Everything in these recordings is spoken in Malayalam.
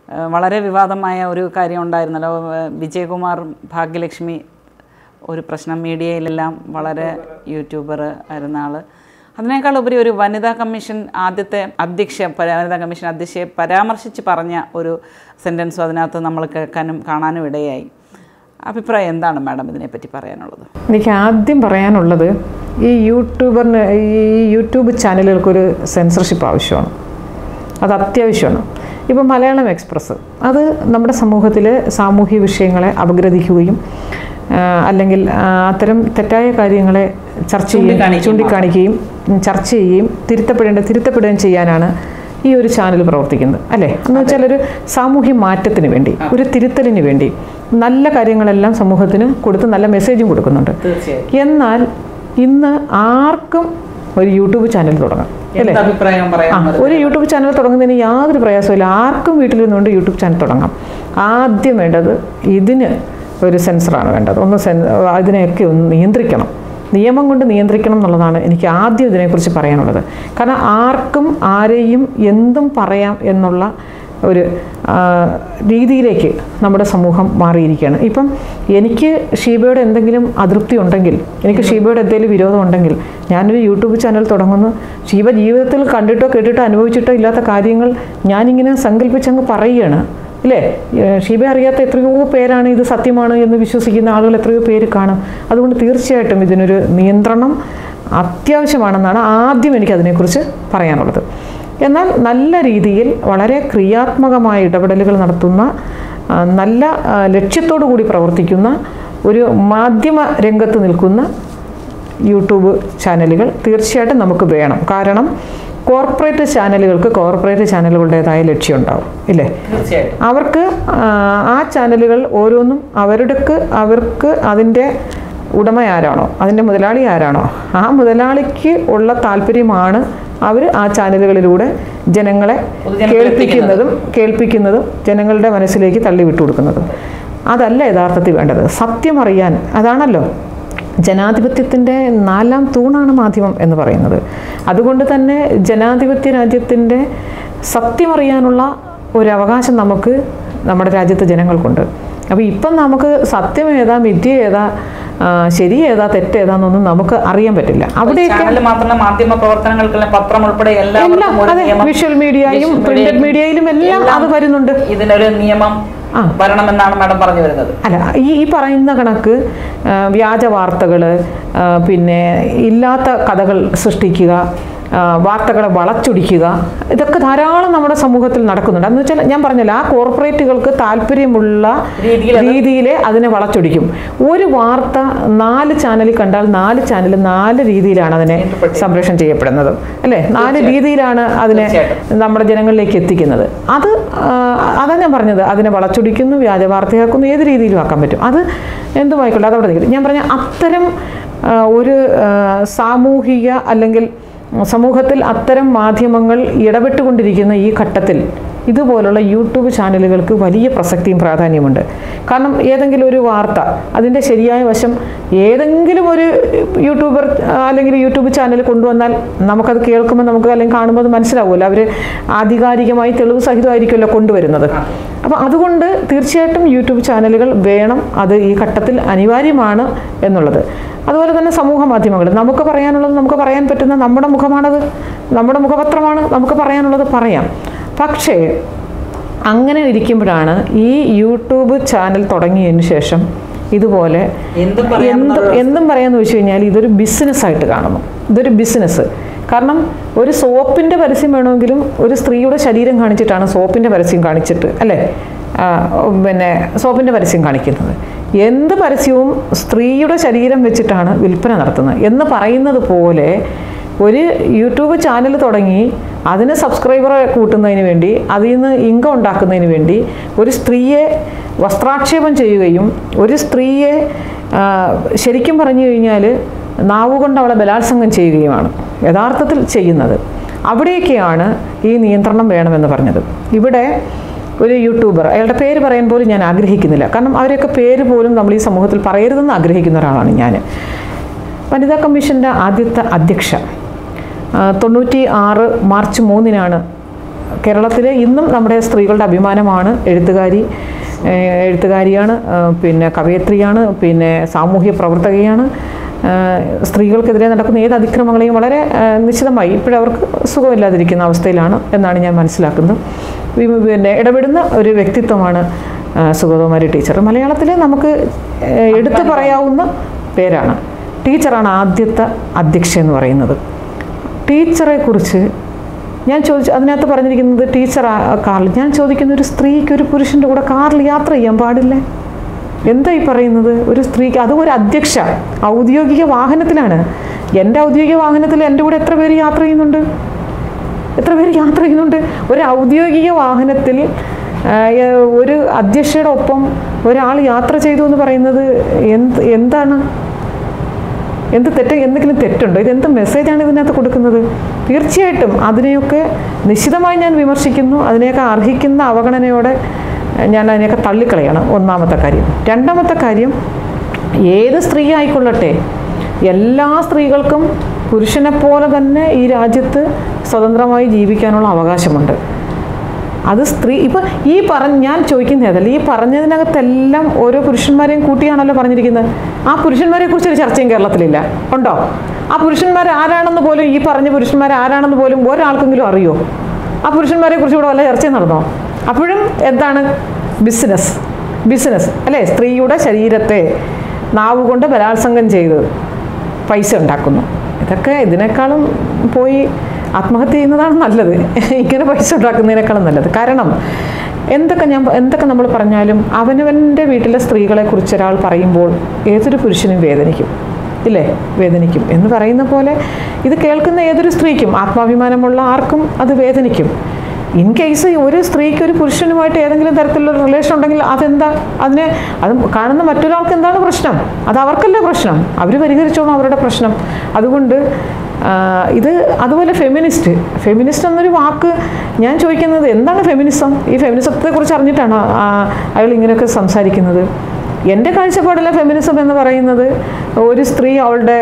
ഏഹ് വളരെ വിവാദമായ ഒരു കാര്യം ഉണ്ടായിരുന്നല്ലോ ഏഹ് വിജയകുമാർ ഭാഗ്യലക്ഷ്മി ഒരു പ്രശ്നം മീഡിയയിലെല്ലാം വളരെ യൂട്യൂബർ ആയിരുന്ന ആൾ അതിനേക്കാൾ ഉപരി ഒരു വനിതാ കമ്മീഷൻ ആദ്യത്തെ അധ്യക്ഷ പരാ- വനിതാ കമ്മീഷൻ അധ്യക്ഷയെ പരാമർശിച്ച് പറഞ്ഞ ഒരു സെൻറ്റൻസും അതിനകത്ത് നമ്മൾ കേൾക്കാനും കാണാനും ഇടയായി അഭിപ്രായം എന്താണ് മാഡം ഇതിനെപ്പറ്റി പറയാനുള്ളത് എനിക്ക് ആദ്യം പറയാനുള്ളത് ഈ യൂട്യൂബറിന് ഈ യൂട്യൂബ് ചാനലുകൾക്കൊരു സെൻസർഷിപ്പ് ആവശ്യമാണ് അത് അത്യാവശ്യമാണ് ഇപ്പം മലയാളം എക്സ്പ്രസ് അത് നമ്മുടെ സമൂഹത്തിലെ സാമൂഹ്യ വിഷയങ്ങളെ അപഗ്രഥിക്കുകയും ആ, അല്ലെങ്കിൽ ആ, അത്തരം തെറ്റായ കാര്യങ്ങളെ ചർച്ച ചെയ്യുകയും ചൂണ്ടിക്കാണിക്കുകയും ചൂണ്ടിക്കാണിക്കുകയും ഉം, ചർച്ച ചെയ്യുകയും തിരുത്തപ്പെടേണ്ട തിരുത്തപ്പെടുകയും ചെയ്യാനാണ് ഈ ഒരു ചാനൽ പ്രവർത്തിക്കുന്നത് അല്ലേ എന്ന് വെച്ചാൽ ഒരു സാമൂഹ്യ മാറ്റത്തിന് വേണ്ടി ഒരു തിരുത്തലിന് വേണ്ടി നല്ല കാര്യങ്ങളെല്ലാം സമൂഹത്തിന് കൊടുത്ത് നല്ല മെസ്സേജും കൊടുക്കുന്നുണ്ട് തീർച്ചയായും എന്നാൽ ഇന്ന് ആർക്കും ഒരു യൂട്യൂബ് ചാനൽ തുടങ്ങാം അല്ലേ എന്ത് അഭിപ്രായം ആ, പറയാം ഒരു യൂട്യൂബ് ചാനൽ തുടങ്ങുന്നതിന് യാതൊരു പ്രയാസമില്ല ആർക്കും വീട്ടിലിരുന്നുകൊണ്ട് യൂട്യൂബ് ചാനൽ തുടങ്ങാം ആദ്യം വേണ്ടത് ഇതിന് ഒരു സെൻസറാണ് വേണ്ടത് ഒന്ന് സെൻ അതിനെയൊക്കെ ഒന്ന് നിയന്ത്രിക്കണം നിയമം കൊണ്ട് നിയന്ത്രിക്കണം എന്നുള്ളതാണ് എനിക്ക് ആദ്യം ഇതിനെക്കുറിച്ച് പറയാനുള്ളത് കാരണം ആർക്കും ആരെയും എന്തും പറയാം എന്നുള്ള ഒരു ആ, രീതിയിലേക്ക് നമ്മുടെ സമൂഹം മാറിയിരിക്കുകയാണ് ഇപ്പം എനിക്ക് ഷീബയുടെ എന്തെങ്കിലും അതൃപ്തി ഉണ്ടെങ്കിൽ എനിക്ക് ഷീബയുടെ എന്തെങ്കിലും വിരോധം ഉണ്ടെങ്കിൽ ഞാനൊരു യൂട്യൂബ് ചാനൽ തുടങ്ങുന്നു ഷീബ ജീവിതത്തിൽ കണ്ടിട്ടോ കേട്ടിട്ടോ അനുഭവിച്ചിട്ടോ ഇല്ലാത്ത കാര്യങ്ങൾ ഞാനിങ്ങനെ സങ്കല്പിച്ചങ്ങ് പറയുകയാണ് ഇല്ലേ ഏഹ് ഷീബ അറിയാത്ത എത്രയോ പേരാണ് ഇത് സത്യമാണ് എന്ന് വിശ്വസിക്കുന്ന ആളുകൾ എത്രയോ പേര് കാണും അതുകൊണ്ട് തീർച്ചയായിട്ടും ഇതിനൊരു നിയന്ത്രണം അത്യാവശ്യമാണെന്നാണ് ആദ്യം എനിക്ക് അതിനെക്കുറിച്ച് പറയാനുള്ളത് എന്നാൽ നല്ല രീതിയിൽ വളരെ ക്രിയാത്മകമായ ഇടപെടലുകൾ നടത്തുന്ന ആ, നല്ല ആ, ലക്ഷ്യത്തോടു കൂടി പ്രവർത്തിക്കുന്ന ഒരു മാധ്യമ രംഗത്ത് നിൽക്കുന്ന യൂട്യൂബ് ചാനലുകൾ തീർച്ചയായിട്ടും നമുക്ക് വേണം കാരണം കോർപ്പറേറ്റ് ചാനലുകൾക്ക് കോർപ്പറേറ്റ് ചാനലുകളുടേതായ ലക്ഷ്യം ഉണ്ടാവും ഇല്ലേ തീർച്ചയായിട്ടും അവർക്ക് ആ, ആ ചാനലുകൾ ഓരോന്നും അവരുടെക്ക് അവർക്ക് അതിൻ്റെ ഉടമ ആരാണോ അതിൻ്റെ മുതലാളി ആരാണോ ആ മുതലാളിക്ക് ഉള്ള താല്പര്യമാണ് അവർ ആ ചാനലുകളിലൂടെ ജനങ്ങളെ പൊതുജനത്തിൽ കേൾപ്പിക്കുന്നതും കേൾപ്പിക്കുന്നതും ജനങ്ങളുടെ മനസ്സിലേക്ക് തള്ളി വിട്ടുകൊടുക്കുന്നതും അതല്ല യഥാർത്ഥത്തിൽ വേണ്ടത് സത്യം അറിയാൻ അതാണല്ലോ ജനാധിപത്യത്തിൻ്റെ നാലാം തൂണാണ് മാധ്യമം എന്ന് പറയുന്നത് അതുകൊണ്ട് തന്നെ ജനാധിപത്യ രാജ്യത്തിൻ്റെ സത്യമറിയാനുള്ള ഒരു അവകാശം നമുക്ക് നമ്മുടെ രാജ്യത്തെ ജനങ്ങൾക്കുണ്ട് അപ്പോൾ ഇപ്പം നമുക്ക് സത്യം ഏതാ മിഥ്യ ഏതാ ആ, ശരി ഏതാ തെറ്റ് ഏതാന്നൊന്നും നമുക്ക് അറിയാൻ പറ്റില്ല അവിടെയൊക്കെ ചാനൽ മാത്രമല്ല മാധ്യമ പ്രവർത്തനങ്ങൾക്കെല്ലാം പത്രം ഉൾപ്പെടെ എല്ലാം എല്ലാവർക്കും ഒരു അതെ നിയമം വിഷ്വൽ മീഡിയയും വിഷ്വൽ പ്രിന്റഡ് മീഡിയയും മീഡിയയിലും എല്ലാം അത് വരുന്നുണ്ട് ഇതിനൊരു നിയമം ആ. വരണമെന്നാണ് മാഡം പറഞ്ഞു വരുന്നത് അല്ല ഈ ഈ പറയുന്ന കണക്ക് ആ, വ്യാജ വാർത്തകൾ പിന്നെ ഇല്ലാത്ത കഥകൾ സൃഷ്ടിക്കുക ആ, വാർത്തകളെ വളച്ചൊടിക്കുക ഇതൊക്കെ ധാരാളം നമ്മുടെ സമൂഹത്തിൽ നടക്കുന്നുണ്ട് എന്ന് വെച്ചാൽ ഞാൻ പറഞ്ഞല്ലോ ആ കോർപ്പറേറ്റുകൾക്ക് താല്പര്യമുള്ള രീതിയിൽ അത് രീതിയിൽ അതിനെ വളച്ചൊടിക്കും ഒരു വാർത്ത നാല് ചാനലിൽ കണ്ടാൽ നാല് ചാനൽ നാല് രീതിയിലാണ് അതിനെ Interpret സംപ്രേഷണം ചെയ്യപ്പെടുന്നത് അല്ലേ നാല് രീതിയിലാണ് അതിനെ തീർച്ചയായിട്ടും. നമ്മുടെ ജനങ്ങളിലേക്ക് എത്തിക്കുന്നത് അത് ആ, അതാ ഞാൻ പറഞ്ഞത് അതിനെ വളച്ചൊടിക്കുന്നു വ്യാജ വാർത്തയാക്കുന്നു ഏത് രീതിയിലും ആക്കാൻ പറ്റും അത് എന്തുമായിക്കോട്ടെ അതവിടെ നിൽക്കട്ടെ ഞാൻ പറഞ്ഞ അത്തരം ആ, ഒരു ആ, സാമൂഹിക അല്ലെങ്കിൽ സമൂഹത്തിൽ അത്തരം മാധ്യമങ്ങൾ ഇടപെട്ടുകൊണ്ടിരിക്കുന്ന ഈ ഘട്ടത്തിൽ ഇതുപോലുള്ള യൂട്യൂബ് ചാനലുകൾക്ക് വലിയ പ്രസക്തിയും പ്രാധാന്യമുണ്ട് കാരണം ഏതെങ്കിലും ഒരു വാർത്ത അതിൻ്റെ ശരിയായ വശം ഏതെങ്കിലും ഒരു യൂട്യൂബർ ആ, അല്ലെങ്കിൽ യൂട്യൂബ് ചാനൽ കൊണ്ടുവന്നാൽ നമുക്കത് കേൾക്കുമ്പോൾ നമുക്ക് അല്ലെങ്കിൽ കാണുമ്പോൾ അത് മനസ്സിലാവുമല്ലോ അവർ ആധികാരികമായി തെളിവ് സഹിതമായിരിക്കുമല്ലോ കൊണ്ടുവരുന്നത് അപ്പോൾ അതുകൊണ്ട് തീർച്ചയായിട്ടും യൂട്യൂബ് ചാനലുകൾ വേണം അത് ഈ ഘട്ടത്തിൽ അനിവാര്യമാണ് എന്നുള്ളത് അതുപോലെ തന്നെ സമൂഹ മാധ്യമങ്ങൾ നമുക്ക് പറയാനുള്ളത് നമുക്ക് പറയാൻ പറ്റുന്ന നമ്മുടെ മുഖമാണത് നമ്മുടെ മുഖപത്രമാണ് നമുക്ക് പറയാനുള്ളത് പറയാം പക്ഷേ അങ്ങനെ ഇരിക്കുമ്പോഴാണ് ഈ യൂട്യൂബ് ചാനൽ തുടങ്ങിയതിന് ശേഷം ഇതുപോലെ എന്തും എന്ത് പറയാമെന്നുള്ള എന്തും പറയാന്ന് വെച്ച് കഴിഞ്ഞാൽ ഇതൊരു ബിസിനസ്സായിട്ട് കാണുന്നു ഇതൊരു ബിസിനസ് കാരണം ഒരു സോപ്പിൻ്റെ പരസ്യം വേണമെങ്കിലും ഒരു സ്ത്രീയുടെ ശരീരം കാണിച്ചിട്ടാണ് സോപ്പിൻ്റെ പരസ്യം കാണിച്ചിട്ട് അല്ലേ ആ, പിന്നെ സോപ്പിൻ്റെ പരസ്യം കാണിക്കുന്നത് എന്ത് പരസ്യവും സ്ത്രീയുടെ ശരീരം വെച്ചിട്ടാണ് വിൽപ്പന നടത്തുന്നത് എന്ന് പറയുന്നത് പോലെ ഒരു യൂട്യൂബ് ചാനൽ തുടങ്ങി അതിന് സബ്സ്ക്രൈബറെ കൂട്ടുന്നതിന് വേണ്ടി അതിൽ നിന്ന് ഇൻകം ഉണ്ടാക്കുന്നതിന് വേണ്ടി ഒരു സ്ത്രീയെ വസ്ത്രാക്ഷേപം ചെയ്യുകയും ഒരു സ്ത്രീയെ ആ, ശരിക്കും പറഞ്ഞു കഴിഞ്ഞാൽ നാവുകൊണ്ട് അവളെ ബലാത്സംഗം ചെയ്യുകയുമാണ് യഥാർത്ഥത്തിൽ ചെയ്യുന്നത് അവിടെയൊക്കെയാണ് ഈ നിയന്ത്രണം വേണമെന്ന് പറഞ്ഞത് ഇവിടെ ഒരു യൂട്യൂബർ അയാളുടെ പേര് പറയാൻ പോലും ഞാൻ ആഗ്രഹിക്കുന്നില്ല കാരണം അവരെയൊക്കെ പേര് പോലും നമ്മൾ ഈ സമൂഹത്തിൽ പറയരുതെന്ന് ആഗ്രഹിക്കുന്ന ഒരാളാണ് ഞാൻ വനിതാ കമ്മീഷൻ്റെ ആദ്യത്തെ അധ്യക്ഷ ആ, തൊണ്ണൂറ്റി ആറ് മാർച്ച് മൂന്നിനാണ് കേരളത്തിലെ ഇന്നും നമ്മുടെ സ്ത്രീകളുടെ അഭിമാനമാണ് എഴുത്തുകാരി ഏഹ് എഴുത്തുകാരിയാണ് ഏഹ് പിന്നെ കവയത്രിയാണ് പിന്നെ സാമൂഹ്യ പ്രവർത്തകയാണ് ഏഹ് സ്ത്രീകൾക്കെതിരെ നടക്കുന്ന ഏത് അതിക്രമങ്ങളെയും വളരെ ഏഹ് നിശ്ചിതമായി ഇപ്പോഴവർക്ക് സുഖമില്ലാതിരിക്കുന്ന അവസ്ഥയിലാണ് എന്നാണ് ഞാൻ മനസ്സിലാക്കുന്നത് വി- പിന്നെ ഇടപെടുന്ന ഒരു വ്യക്തിത്വമാണ് ഏഹ് സുഗതകുമാരി ടീച്ചർ മലയാളത്തിൽ നമുക്ക് ഏഹ് എടുത്തു പറയാവുന്ന പേരാണ് ടീച്ചറാണ് ആദ്യത്തെ അധ്യക്ഷ എന്ന് പറയുന്നത് ടീച്ചറെ കുറിച്ച് ഞാൻ ചോദിച്ചു അതിനകത്ത് പറഞ്ഞിരിക്കുന്നത് ടീച്ചർ ആ- കാറിൽ ഞാൻ ചോദിക്കുന്ന ഒരു സ്ത്രീക്ക് ഒരു പുരുഷൻ്റെ കൂടെ കാറിൽ യാത്ര ചെയ്യാൻ പാടില്ലേ എന്താ ഈ പറയുന്നത് ഒരു സ്ത്രീക്ക് അതും ഒരു അധ്യക്ഷ ഔദ്യോഗിക വാഹനത്തിലാണ് എൻ്റെ ഔദ്യോഗിക വാഹനത്തിൽ എൻ്റെ കൂടെ എത്ര പേര് യാത്ര ചെയ്യുന്നുണ്ട് എത്ര പേര് യാത്ര ചെയ്യുന്നുണ്ട് ഒരു ഔദ്യോഗിക വാഹനത്തിൽ ആ, ഏ- ഒരു അധ്യക്ഷയുടെ ഒപ്പം ഒരാൾ യാത്ര ചെയ്തു എന്ന് പറയുന്നത് എന്ത് എന്താണ് എന്ത് തെറ്റ് എന്തെങ്കിലും തെറ്റുണ്ടോ ഇത് എന്ത് മെസ്സേജാണ് ഇതിനകത്ത് കൊടുക്കുന്നത് തീർച്ചയായിട്ടും അതിനെയൊക്കെ നിശ്ചിതമായി ഞാൻ വിമർശിക്കുന്നു അതിനെയൊക്കെ അർഹിക്കുന്ന അവഗണനയോടെ ഞാൻ അതിനെയൊക്കെ തള്ളിക്കളയണം ഒന്നാമത്തെ കാര്യം രണ്ടാമത്തെ കാര്യം ഏത് സ്ത്രീ ആയിക്കൊള്ളട്ടെ എല്ലാ സ്ത്രീകൾക്കും പുരുഷനെ പോലെ തന്നെ ഈ രാജ്യത്ത് സ്വതന്ത്രമായി ജീവിക്കാനുള്ള അവകാശമുണ്ട് അത് സ്ത്രീ ഇപ്പം ഈ പറഞ്ഞ ഞാൻ ചോദിക്കുന്ന അതല്ല ഈ പറഞ്ഞതിനകത്തെല്ലാം ഓരോ പുരുഷന്മാരെയും കൂട്ടിയാണല്ലോ പറഞ്ഞിരിക്കുന്നത് ആ പുരുഷന്മാരെ കുറിച്ച് ഒരു ചർച്ചയും കേരളത്തിലില്ല ഉണ്ടോ ആ പുരുഷന്മാർ ആരാണെന്ന് പോലും ഈ പറഞ്ഞ പുരുഷന്മാർ ആരാണെന്ന് പോലും ഒരാൾക്കെങ്കിലും അറിയോ ആ പുരുഷന്മാരെ കുറിച്ച് ഇവിടെ വല്ല ചർച്ചയും നടന്നോ അപ്പോഴും എന്താണ് ബിസിനസ് ബിസിനസ് അല്ലേ സ്ത്രീയുടെ ശരീരത്തെ നാവ് കൊണ്ട് ബലാത്സംഗം ചെയ്ത് പൈസ ഉണ്ടാക്കുന്നു ഇതൊക്കെ ഇതിനേക്കാളും പോയി ആത്മഹത്യ ചെയ്യുന്നതാണ് നല്ലത് ഇങ്ങനെ പൈസ ഉണ്ടാക്കുന്നതിനേക്കാളും നല്ലത് കാരണം എന്തൊക്കെ ഞാൻ എന്തൊക്കെ നമ്മൾ പറഞ്ഞാലും അവനവൻ്റെ വീട്ടിലെ സ്ത്രീകളെ കുറിച്ച് ഒരാൾ പറയുമ്പോൾ ഏതൊരു പുരുഷനും വേദനിക്കും ഇല്ലേ വേദനിക്കും എന്ന് പറയുന്ന പോലെ ഇത് കേൾക്കുന്ന ഏതൊരു സ്ത്രീക്കും ആത്മാഭിമാനമുള്ള ആർക്കും അത് വേദനിക്കും ഇൻ കേസ് ഒരു സ്ത്രീക്ക് ഒരു പുരുഷനുമായിട്ട് ഏതെങ്കിലും തരത്തിലുള്ള റിലേഷൻ ഉണ്ടെങ്കിൽ അതെന്താ അതിനെ അത് കാണുന്ന മറ്റൊരാൾക്ക് എന്താണ് പ്രശ്നം അത് അവർക്കല്ലേ പ്രശ്നം അവർ പരിഹരിച്ചോണം അവരുടെ പ്രശ്നം അതുകൊണ്ട് ആ, ഇത് അതുപോലെ ഫെമിനിസ്റ്റ് ഫെമിനിസ്റ്റ് എന്നൊരു വാക്ക് ഞാൻ ചോദിക്കുന്നത് എന്താണ് ഫെമിനിസം ഈ ഫെമിനിസത്തെ കുറിച്ച് അറിഞ്ഞിട്ടാണ് അയാൾ ഇങ്ങനെയൊക്കെ സംസാരിക്കുന്നത് എൻ്റെ കാഴ്ചപ്പാടിലെ ഫെമിനിസം എന്ന് പറയുന്നത് ഒരു സ്ത്രീ അവളുടെ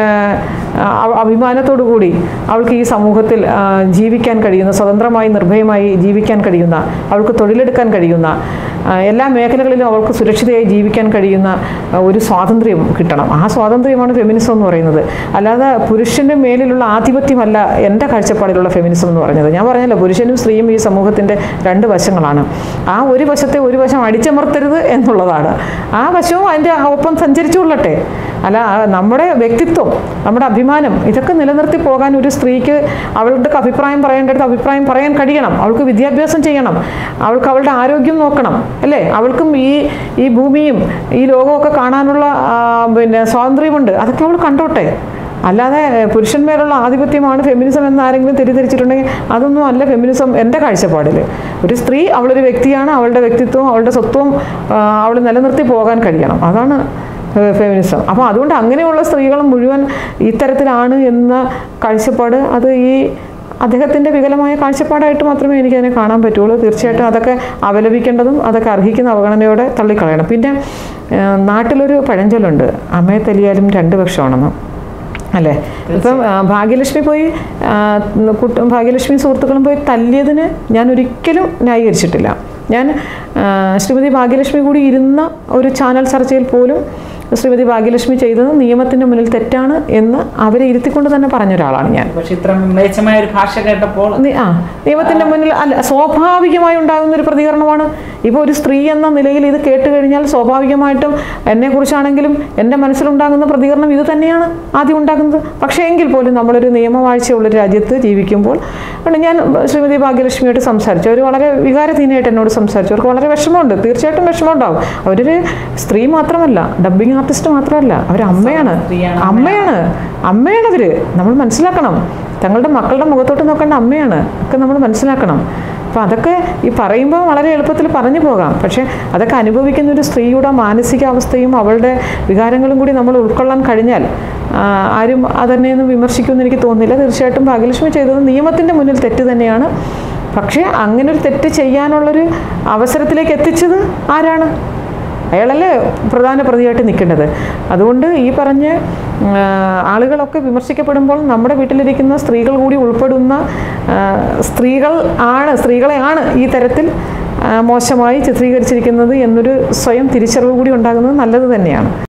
ആ, അ- അഭിമാനത്തോടു കൂടി അവൾക്ക് ഈ സമൂഹത്തിൽ ആ, ജീവിക്കാൻ കഴിയുന്ന സ്വതന്ത്രമായി നിർഭയമായി ജീവിക്കാൻ കഴിയുന്ന അവൾക്ക് തൊഴിലെടുക്കാൻ കഴിയുന്ന ആ, എല്ലാ മേഖലകളിലും അവൾക്ക് സുരക്ഷിതയായി ജീവിക്കാൻ കഴിയുന്ന ആ, ഒരു സ്വാതന്ത്ര്യം കിട്ടണം ആ സ്വാതന്ത്ര്യമാണ് ഫെമിനിസം എന്ന് പറയുന്നത് അല്ലാതെ പുരുഷൻ്റെ മേലിലുള്ള ആധിപത്യമല്ല എൻ്റെ കാഴ്ചപ്പാടിലുള്ള ഫെമിനിസം എന്ന് പറയുന്നത് ഞാൻ പറഞ്ഞല്ലോ പുരുഷനും സ്ത്രീയും ഈ സമൂഹത്തിൻ്റെ രണ്ട് വശങ്ങളാണ് ആ ഒരു വശത്തെ ഒരു വശം അടിച്ചമർത്തരുത് എന്നുള്ളതാണ് ആ വശവും അതിൻ്റെ ഒപ്പം സഞ്ചരിച്ചുകൊള്ളട്ടെ അല്ല ആ നമ്മുടെ വ്യക്തിത്വം നമ്മുടെ അഭിമാനം ഇതൊക്കെ നിലനിർത്തി പോകാൻ ഒരു സ്ത്രീക്ക് അവളുടെ അഭിപ്രായം പറയേണ്ടടുത്ത് അഭിപ്രായം പറയാൻ കഴിയണം അവൾക്ക് വിദ്യാഭ്യാസം ചെയ്യണം അവൾക്ക് അവളുടെ ആരോഗ്യം നോക്കണം അല്ലേ അവൾക്കും ഈ ഈ ഭൂമിയും ഈ ലോകമൊക്കെ കാണാനുള്ള ആ, പിന്നെ സ്വാതന്ത്ര്യമുണ്ട് അതൊക്കെ അവൾ കണ്ടോട്ടെ അല്ലാതെ പുരുഷന്മാരുള്ള ആധിപത്യമാണ് ഫെമിനിസം എന്ന് ആരെങ്കിലും തെറ്റിദ്ധരിച്ചിട്ടുണ്ടെങ്കിൽ അതൊന്നും അല്ല ഫെമിനിസം എൻ്റെ കാഴ്ചപ്പാടിൽ ഒരു സ്ത്രീ അവളൊരു വ്യക്തിയാണ് അവളുടെ വ്യക്തിത്വവും അവളുടെ സ്വത്വവും ആ, അവൾ നിലനിർത്തി പോകാൻ കഴിയണം അതാണ് ഫെമിനിസം അപ്പോൾ അതുകൊണ്ട് അങ്ങനെയുള്ള സ്ത്രീകൾ മുഴുവൻ ഇത്തരത്തിലാണ് എന്ന കാഴ്ചപ്പാട് അത് ഈ അദ്ദേഹത്തിൻ്റെ വികലമായ കാഴ്ചപ്പാടായിട്ട് മാത്രമേ എനിക്കതിനെ കാണാൻ പറ്റുള്ളൂ തീർച്ചയായിട്ടും അതൊക്കെ അപലപിക്കേണ്ടതും അതൊക്കെ അർഹിക്കുന്ന അവഗണനയോടെ തള്ളിക്കളയണം പിന്നെ ആ, നാട്ടിലൊരു പഴഞ്ചൊല്ലുണ്ട് അമ്മയെ തല്ലിയാലും രണ്ട് പക്ഷമാണെന്ന് അല്ലേ ഇപ്പം ആ, ഭാഗ്യലക്ഷ്മി പോയി ആ, കുട്ട ഭാഗ്യലക്ഷ്മി സുഹൃത്തുക്കളും പോയി തല്ലിയതിന് ഞാൻ ഒരിക്കലും ന്യായീകരിച്ചിട്ടില്ല ഞാൻ ആ, ശ്രീമതി ഭാഗ്യലക്ഷ്മി കൂടി ഇരുന്ന ഒരു ചാനൽ ചർച്ചയിൽ പോലും ശ്രീമതി ഭാഗ്യലക്ഷ്മി ചെയ്തത് നിയമത്തിൻ്റെ മുന്നിൽ തെറ്റാണ് എന്ന് അവരെ ഇരുത്തിക്കൊണ്ട് തന്നെ പറഞ്ഞ ഒരാളാണ് ഞാൻ പക്ഷെ ഇത്ര മ്ലേച്ഛമായ ഒരു ഭാഷ കേട്ടപ്പോൾ നി- ആ നിയമത്തിന്റെ മുന്നിൽ അല്ല സ്വാഭാവികമായി ഉണ്ടാകുന്ന ഒരു പ്രതികരണമാണ് ഇപ്പോൾ ഒരു സ്ത്രീ എന്ന നിലയിൽ ഇത് കേട്ട് കഴിഞ്ഞാൽ സ്വാഭാവികമായിട്ടും എന്നെക്കുറിച്ചാണെങ്കിലും എൻ്റെ മനസ്സിലുണ്ടാകുന്ന പ്രതികരണം ഇത് തന്നെയാണ് ആദ്യം ഉണ്ടാകുന്നത് പക്ഷേ എങ്കിൽ പോലും നമ്മളൊരു നിയമവാഴ്ചയുള്ള ഒരു രാജ്യത്ത് ജീവിക്കുമ്പോൾ ആണ് ഞാൻ ശ്രീമതി ഭാഗ്യലക്ഷ്മിയായിട്ട് സംസാരിച്ചു അവർ വളരെ വികാരധീനമായിട്ട് എന്നോട് സംസാരിച്ചു അവർക്ക് വളരെ വിഷമമുണ്ട് തീർച്ചയായിട്ടും വിഷമമുണ്ടാവും അവരൊരു സ്ത്രീ മാത്രമല്ല ഡബ്ബിംഗ് ആർട്ടിസ്റ്റ് മാത്രമല്ല അവർ അമ്മയാണ് സ്ത്രീയാണ്, അമ്മയാണ് അമ്മയാണ് അവര് നമ്മൾ മനസ്സിലാക്കണം തങ്ങളുടെ മക്കളുടെ മുഖത്തോട്ട് നോക്കേണ്ട അമ്മയാണ് ഒക്കെ നമ്മൾ മനസ്സിലാക്കണം അപ്പോൾ അതൊക്കെ ഈ പറയുമ്പോൾ വളരെ എളുപ്പത്തിൽ പറഞ്ഞു പോകാം പക്ഷേ അതൊക്കെ അനുഭവിക്കുന്ന ഒരു സ്ത്രീയുടെ മാനസികാവസ്ഥയും അവളുടെ വികാരങ്ങളും കൂടി നമ്മൾ ഉൾക്കൊള്ളാൻ കഴിഞ്ഞാൽ ആ, ആരും അതന്നെയൊന്നും വിമർശിക്കുമെന്ന് എനിക്ക് തോന്നുന്നില്ല തീർച്ചയായിട്ടും ഭാഗ്യലക്ഷ്മി ചെയ്തത് നിയമത്തിൻ്റെ മുന്നിൽ തെറ്റ് തന്നെയാണ് പക്ഷേ അങ്ങനെ ഒരു തെറ്റ് ചെയ്യാനുള്ളൊരു അവസരത്തിലേക്ക് എത്തിച്ചത് ആരാണ് അയാളല്ലേ പ്രധാന പ്രതിയായിട്ട് നിൽക്കേണ്ടത് അതുകൊണ്ട് ഈ പറഞ്ഞ ആ, ആളുകളൊക്കെ വിമർശിക്കപ്പെടുമ്പോൾ നമ്മുടെ വീട്ടിലിരിക്കുന്ന സ്ത്രീകൾ കൂടി ഉൾപ്പെടുന്ന ആ, സ്ത്രീകൾ ആണ് സ്ത്രീകളെ ആണ് ഈ തരത്തിൽ ആ, മോശമായി ചിത്രീകരിച്ചിരിക്കുന്നത് എന്നൊരു സ്വയം തിരിച്ചറിവ് കൂടി ഉണ്ടാകുന്നത് നല്ലത് തന്നെയാണ്